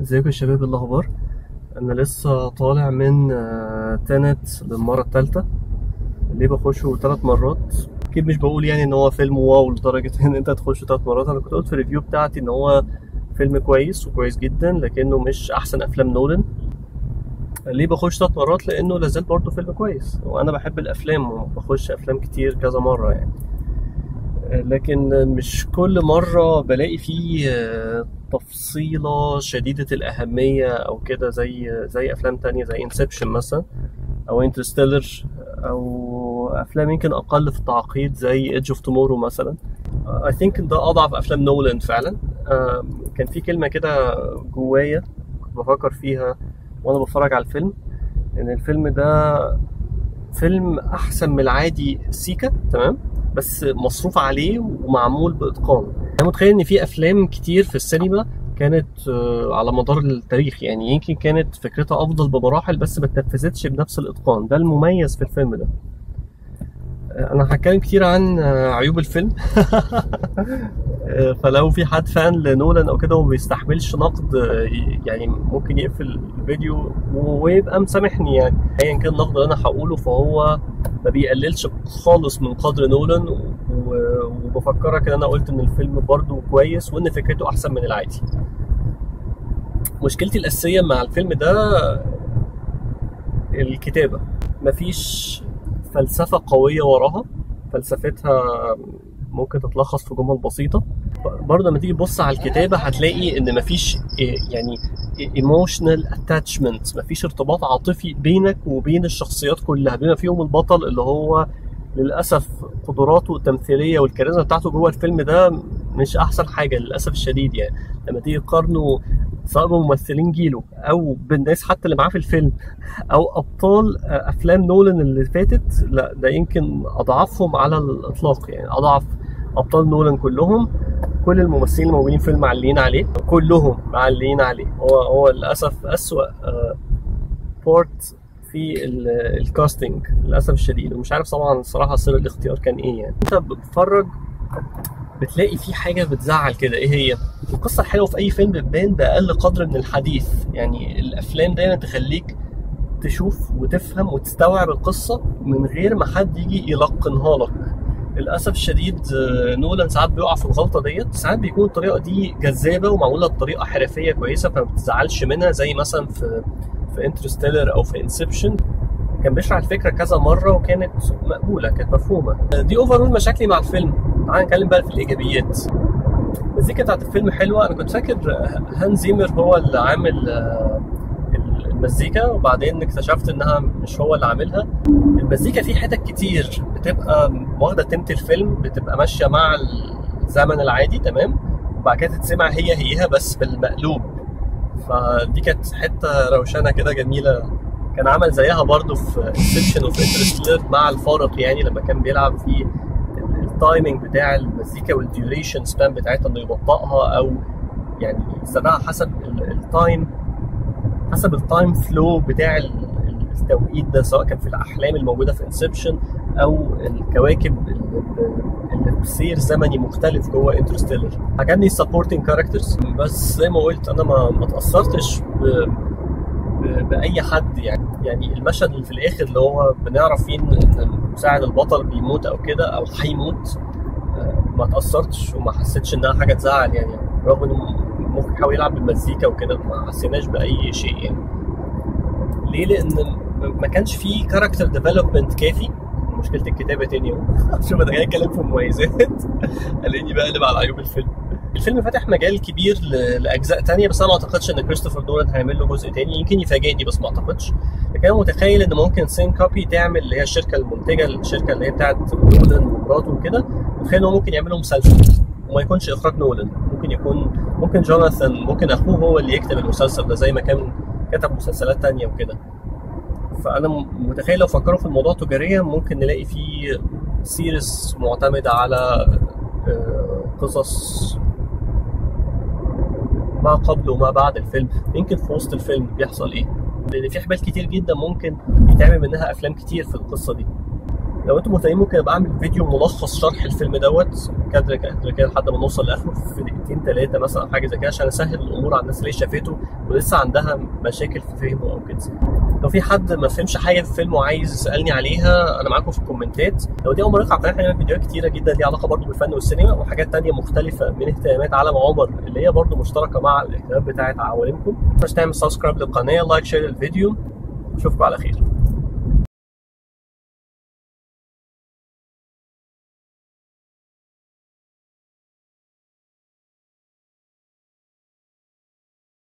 ازيكم يا شباب إيه الاخبار انا لسه طالع من آه، تنت للمره الثالثه ليه بخشه ثلاث مرات اكيد مش بقول يعني ان هو فيلم واو لدرجه ان انت تخشه ثلاث مرات انا كنت قلت في الريفيو بتاعتي ان هو فيلم كويس وكويس جدا لكنه مش احسن افلام نولان ليه بخش ثلاث مرات لانه لازال برضه فيلم كويس وانا بحب الافلام وبخش افلام كتير كذا مره يعني لكن مش كل مرة بلاقي فيه آه، تفصيلة شديدة الأهمية أو كده زي زي أفلام تانية زي انسبشن مثلا أو انترستيلر أو أفلام يمكن أقل في التعقيد زي ايدج اوف تومورو مثلا I think ده أضعف أفلام نولان فعلا آم، كان في كلمة كده جوايا كنت بفكر فيها وأنا بتفرج على الفيلم إن الفيلم ده فيلم أحسن من العادي سيكا تمام بس مصروف عليه ومعمول باتقان انا متخيل ان في افلام كتير في السينما كانت آه، على مدار التاريخ يعني يمكن كانت فكرتها افضل بمراحل بس ما اتنفذتش بنفس الاتقان ده المميز في الفيلم ده آه، انا هتكلم كتير عن آه، عيوب الفيلم آه، فلو في حد فان لنولان او كده وما بيستحملش نقد آه، يعني ممكن يقفل الفيديو ويبقى مسامحني يعني ايا كان النقد اللي انا هقوله فهو ما بيقللش خالص من قدر نولان و- و- وبفكرك ان انا قلت ان الفيلم برضه كويس وان فكرته احسن من العادي مشكلتي الاساسيه مع الفيلم ده الكتابه مفيش فلسفه قويه وراها فلسفتها ممكن تتلخص في جمل بسيطه برضه لما تيجي تبص على الكتابه هتلاقي ان مفيش إيه يعني ايموشنال اتاتشمنت مفيش ارتباط عاطفي بينك وبين الشخصيات كلها بما فيهم البطل اللي هو للاسف قدراته التمثيليه والكاريزما بتاعته جوه الفيلم ده مش احسن حاجه للاسف الشديد يعني لما تيجي تقارنه سواء بممثلين جيله او بالناس حتى اللي معاه في الفيلم او ابطال آه، افلام نولان اللي فاتت لا ده يمكن اضعفهم على الاطلاق يعني اضعف ابطال نولان كلهم كل الممثلين الموجودين في الفيلم معلقين عليه كلهم معلقين عليه هو هو للاسف اسوأ بورت في ال- الكاستنج للاسف الشديد ومش عارف طبعا الصراحه سر الاختيار كان ايه يعني انت بتتفرج بتلاقي في حاجه بتزعل كده ايه هي القصه الحلوه في اي فيلم بتبان باقل قدر من الحديث يعني الافلام دايما تخليك تشوف وتفهم وتستوعب القصه من غير ما حد يجي يلقنها لك للاسف الشديد آه، نولان ساعات بيقع في الغلطه ديت ساعات بيكون الطريقه دي جذابه ومعموله بطريقه حرفيه كويسه فما بتزعلش منها زي مثلا في في انترستيلر او في انسبشن كان بيشرح الفكره كذا مره وكانت مقبوله كانت مفهومه دي اوفرول مشاكلي مع الفيلم تعال نتكلم بقى في الايجابيات المزيكا بتاعت الفيلم حلوه انا كنت فاكر هان زيمر هو اللي عامل آه، المزيكا وبعدين اكتشفت انها مش هو اللي عاملها المزيكا في حتت كتير بتبقى واخده تيمة الفيلم بتبقى ماشيه مع الزمن العادي تمام وبعد كده تتسمع هي هيها بس بالمقلوب فدي كانت حته روشنه كده جميله كان عمل زيها برضو في انسبشن وفي انترستيلر مع الفارق يعني لما كان بيلعب في ال- التايمنج بتاع المزيكا والديوريشن سبان بتاعتها انه يبطئها او يعني يستناها حسب ال- التايم حسب التايم فلو بتاع ال- ال- التوقيت ده سواء كان في الاحلام الموجوده في انسبشن او الكواكب اللي اللي بسير زمني مختلف جوه انترستيلر عجبني السبورتنج كاركترز بس زي ما قلت انا ما ما اتاثرتش ب... ب... باي حد يعني يعني المشهد اللي في الاخر اللي هو بنعرف فيه ان إن مساعد البطل بيموت او كده او هيموت آه، ما اتاثرتش وما حسيتش انها حاجه تزعل يعني رغم انه ممكن يحاول يلعب بالمزيكا وكده ما حسيناش باي شيء يعني ليه لان م- ما كانش فيه كاركتر ديفلوبمنت كافي مشكله الكتابه تاني اهو شوف انا جاي اتكلم في المميزات الاقيني بقلب على عيوب الفيلم الفيلم فتح مجال كبير ل- لاجزاء تانية بس انا ما اعتقدش ان كريستوفر نولان هيعمل له جزء تاني يمكن يفاجئني بس ما اعتقدش لكن انا متخيل ان ممكن سين كوبي تعمل اللي هي الشركه المنتجه الشركه اللي هي بتاعت نولان ومراته وكده متخيل ان هو ممكن يعملوا مسلسل وما يكونش اخراج نولان ممكن يكون ممكن جوناثان ممكن اخوه هو اللي يكتب المسلسل ده زي ما كان كتب مسلسلات تانية وكده فانا م- متخيل لو فكروا في الموضوع تجاريا ممكن نلاقي فيه سيريس معتمده على آه، قصص ما قبل وما بعد الفيلم يمكن في وسط الفيلم بيحصل ايه لان في حبال كتير جدا ممكن يتعمل منها افلام كتير في القصه دي لو انتم مهتمين ممكن ابقى اعمل فيديو ملخص شرح الفيلم دوت كادر كادر كده لحد ما نوصل لاخره في دقيقتين ثلاثه مثلا أو حاجه زي كده عشان اسهل الامور على الناس اللي شافته ولسه عندها مشاكل في فهمه او كده لو في حد ما فهمش حاجه في الفيلم وعايز يسالني عليها انا معاكم في الكومنتات لو دي اول مره على القناه هنعمل فيديوهات كتيره جدا ليها علاقه برضه بالفن والسينما وحاجات تانية مختلفه من اهتمامات عالم عمر اللي هي برضه مشتركه مع الاهتمامات بتاعت عوالمكم مش تعمل سبسكرايب للقناه لايك شير الفيديو اشوفكم على خير